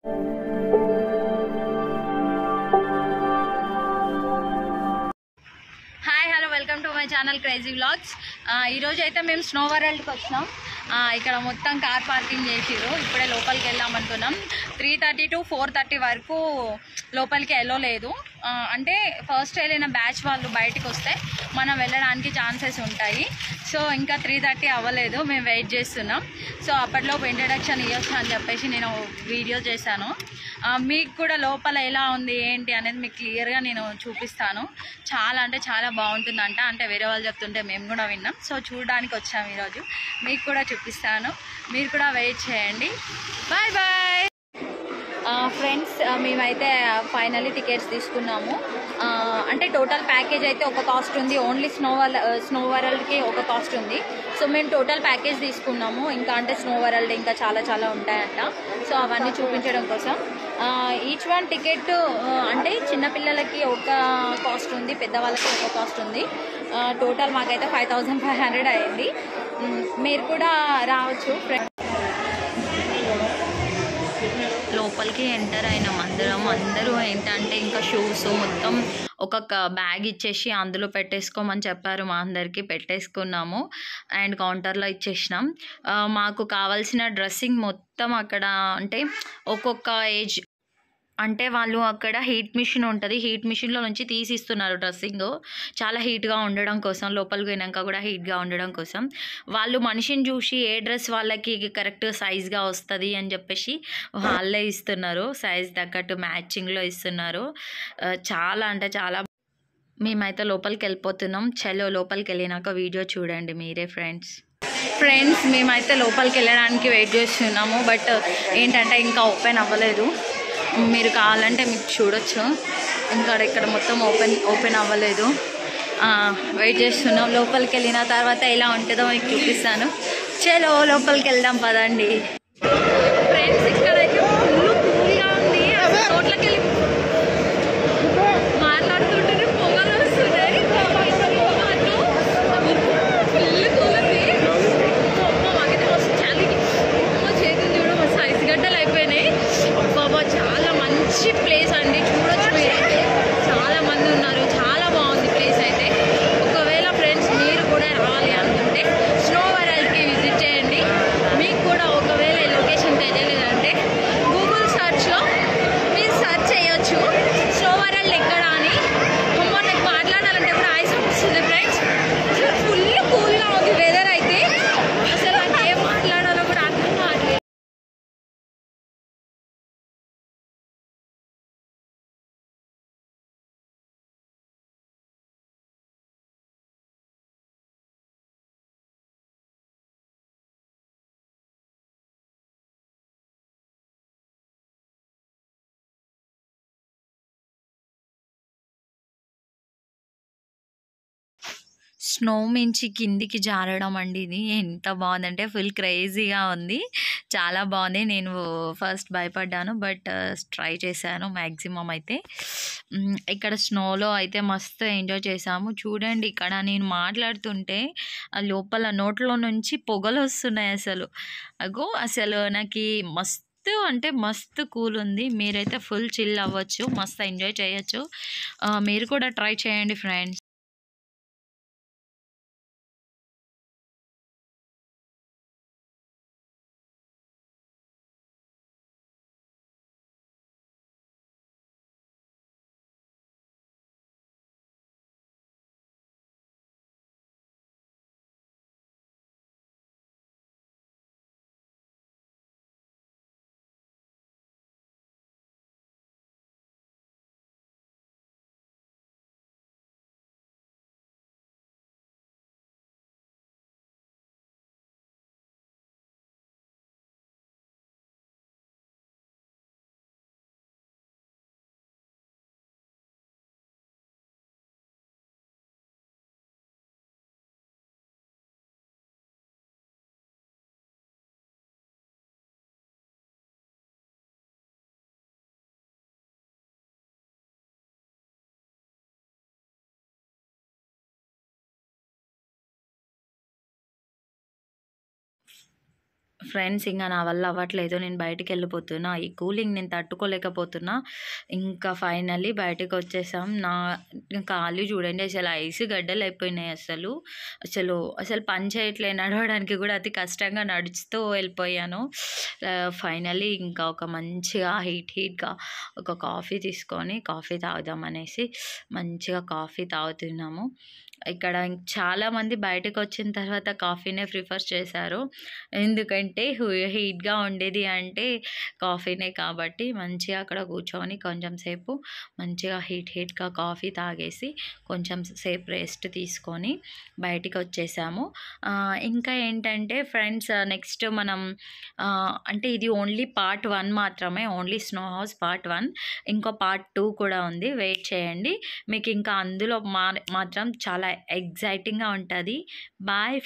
hi hello welcome to my channel crazy vlogs ఈరోజు అయితే మేము స్నో వరల్డ్కి వచ్చినాం ఆ, ఇక్కడ మొత్తం కార్ పార్కింగ్ చేసిర్రు ఇప్పుడే లోపలికి వెళ్దాం అనుకున్నాం three thirty to four thirty వరకు లోపలికి ఎల్లో లేదు ఆ, అంటే ఫస్ట్ వెళ్ళిన బ్యాచ్ వాళ్ళు బయటికి వస్తే మనం వెళ్ళడానికి ఛాన్సెస్ ఉంటాయి సో ఇంకా త్రీ థర్టీ అవ్వలేదు మేము వెయిట్ చేస్తున్నాం సో అప్పటిలోపు ఇంట్రడక్షన్ ఇవ్వచ్చు అని చెప్పేసి నేను వీడియో చేశాను ఆ, మీకు కూడా లోపల ఎలా ఉంది ఏంటి అనేది మీకు క్లియర్గా నేను చూపిస్తాను చాలా అంటే చాలా బాగుంటుందంట అంటే వేరే వాళ్ళు చెప్తుంటే మేము కూడా విన్నాం సో చూడడానికి వచ్చాము ఈరోజు మీకు కూడా చూపిస్తాను మీరు కూడా వెయిట్ చేయండి బాయ్ బాయ్ ఫ్రెండ్స్ మేమైతే ఫైనల్లీ టికెట్స్ తీసుకున్నాము ఆ, అంటే టోటల్ ప్యాకేజ్ అయితే ఒక కాస్ట్ ఉంది ఓన్లీ స్నో వరల్డ్ స్నో వరల్డ్కి ఒక కాస్ట్ ఉంది సో మేము టోటల్ ప్యాకేజ్ తీసుకున్నాము ఇంకా అంటే స్నో వరల్డ్ ఇంకా చాలా చాలా ఉంటాయంట సో అవన్నీ చూపించడం కోసం ఈచ్ వన్ టికెట్ అంటే చిన్నపిల్లలకి ఒక కాస్ట్ ఉంది పెద్దవాళ్ళకి ఒక కాస్ట్ ఉంది టోటల్ మాకైతే ఫైవ్ థౌజండ్ ఫైవ్ హండ్రెడ్ అయింది మ్, మీరు కూడా రావచ్చు ఫ్రెండ్స్ లోపలికి ఎంటర్ అయినాం అందరం అందరూ ఏంటంటే ఇంకా షూస్ మొత్తం ఒక్కొక్క బ్యాగ్ ఇచ్చేసి అందులో పెట్టేసుకోమని చెప్పారు మా అందరికీ పెట్టేసుకున్నాము అండ్ కౌంటర్లో ఇచ్చేసినాం ఆ, మాకు కావాల్సిన డ్రెస్సింగ్ మొత్తం అక్కడ అంటే ఒక్కొక్క ఏజ్ అంటే వాళ్ళు అక్కడ హీట్ మిషన్ ఉంటుంది హీట్ మిషన్లో నుంచి తీసిస్తున్నారు డ్రెస్సింగ్ చాలా హీట్గా ఉండడం కోసం లోపలికి పోయినాక కూడా హీట్గా ఉండడం కోసం వాళ్ళు మనిషిని చూసి ఏ డ్రెస్ వాళ్ళకి కరెక్ట్ సైజ్గా వస్తుంది అని చెప్పేసి వాళ్ళే ఇస్తున్నారు సైజ్ తగ్గట్టు మ్యాచింగ్లో ఇస్తున్నారు ఆ, చాలా అంటే చాలా మేమైతే లోపలికి వెళ్ళిపోతున్నాం చలో లోపలికి వెళ్ళినాక వీడియో చూడండి మీరే ఫ్రెండ్స్ ఫ్రెండ్స్ మేమైతే లోపలికి వెళ్ళడానికి వెయిట్ చేస్తున్నాము బట్ ఏంటంటే ఇంకా ఓపెన్ అవ్వలేదు మీరు కావాలంటే మీకు చూడొచ్చు ఇంకా ఇక్కడ మొత్తం ఓపెన్ ఓపెన్ అవ్వలేదు ఆ, వెయిట్ చేస్తున్నాం లోపలికి వెళ్ళిన తర్వాత ఎలా ఉంటుందో మీకు చూపిస్తాను చలో లోపలికి వెళ్దాం పదండి ఫ్రెండ్స్ ఇక్కడ ఫుల్ కూల్గా ఉంది అసలు రోడ్లకి వెళ్ళి మాట్లాడుతుంటేనే పొగలు వస్తున్నాయి అటు ఫుల్ కూలింది అమ్మ మాకైతే మస్తు చలి అమ్మ చేతులు చూడ మస్తు ఐస్ గడ్డలు అయిపోయినాయి బాబా చాలా మంచి ప్లేస్ అండి చూడొచ్చు మీరైతే చాలా మంది ఉన్నారు చాలా బాగుంది ప్లేస్ అయితే ఒకవేళ ఫ్రెండ్స్ మీరు కూడా రావాలి అనుకుంటే స్నో వరల్డ్కి విజిట్ చేయండి మీకు కూడా ఒకవేళ ఈ లొకేషన్ తెలియలేదంటే గూగుల్ సర్చ్లో మీరు సెర్చ్ చేయొచ్చు స్నో వరల్డ్ ఎక్కడ అని అమ్మ నాకు మాట్లాడాలంటే కూడా ఆయాసం వస్తుంది ఫ్రెండ్స్ అసలు ఫుల్ కూల్గా ఉంది వెదర్ అయితే అసలు నాకు ఏం మాట్లాడాలో కూడా అర్థం కావట్లేదు స్నో మించి కిందికి జారడం అండి ఇది ఎంత బాగుందంటే ఫుల్ క్రేజీగా ఉంది చాలా బాగుంది నేను ఫస్ట్ భయపడ్డాను బట్ ట్రై చేశాను మ్యాక్సిమం అయితే మ్, ఇక్కడ స్నోలో అయితే మస్తు ఎంజాయ్ చేసాము చూడండి ఇక్కడ నేను మాట్లాడుతుంటే ఆ లోపల నోట్లో నుంచి పొగలు వస్తున్నాయి అసలు అగో అసలు నాకు మస్తు అంటే మస్తు కూల్ ఉంది మీరైతే ఫుల్ చిల్ అవ్వచ్చు మస్తు ఎంజాయ్ చేయొచ్చు ఆ, మీరు కూడా ట్రై చేయండి ఫ్రెండ్స్ ఫ్రెండ్స్ ఇంకా నా వల్ల అవ్వట్లేదు నేను బయటికి వెళ్ళిపోతున్నా ఈ కూలింగ్ నేను తట్టుకోలేకపోతున్నా ఇంకా ఫైనల్లీ బయటకు వచ్చేసాం నా కాళ్ళు చూడండి అసలు ఐస్ గడ్డలు అయిపోయినాయి అసలు అసలు అసలు పని చేయట్లే నడవడానికి కూడా అతి కష్టంగా నడుస్తూ వెళ్ళిపోయాను ఫైనల్లీ ఇంకా ఒక మంచిగా హీట్ హీట్గా ఒక కాఫీ తీసుకొని కాఫీ తాగుదాం అనేసి మంచిగా కాఫీ తాగుతున్నాము ఇక్కడ చాలామంది బయటకు వచ్చిన తర్వాత కాఫీనే ప్రిఫర్ చేశారు ఎందుకంటే హీట్గా ఉండేది అంటే కాఫీనే కాబట్టి మంచిగా అక్కడ కూర్చొని కొంచెం సేపు మంచిగా హీట్ హీట్గా కాఫీ తాగేసి కొంచెం సేపు రెస్ట్ తీసుకొని బయటికి వచ్చేసాము ఆ, ఇంకా ఏంటంటే ఫ్రెండ్స్ నెక్స్ట్ మనం ఆ, అంటే ఇది ఓన్లీ పార్ట్ వన్ మాత్రమే only snow house part one ఇంకో పార్ట్ టూ కూడా ఉంది వెయిట్ చేయండి మీకు ఇంకా అందులో మా మాత్రం చాలా ఎగ్జైటింగ్గా ఉంటుంది బాయ్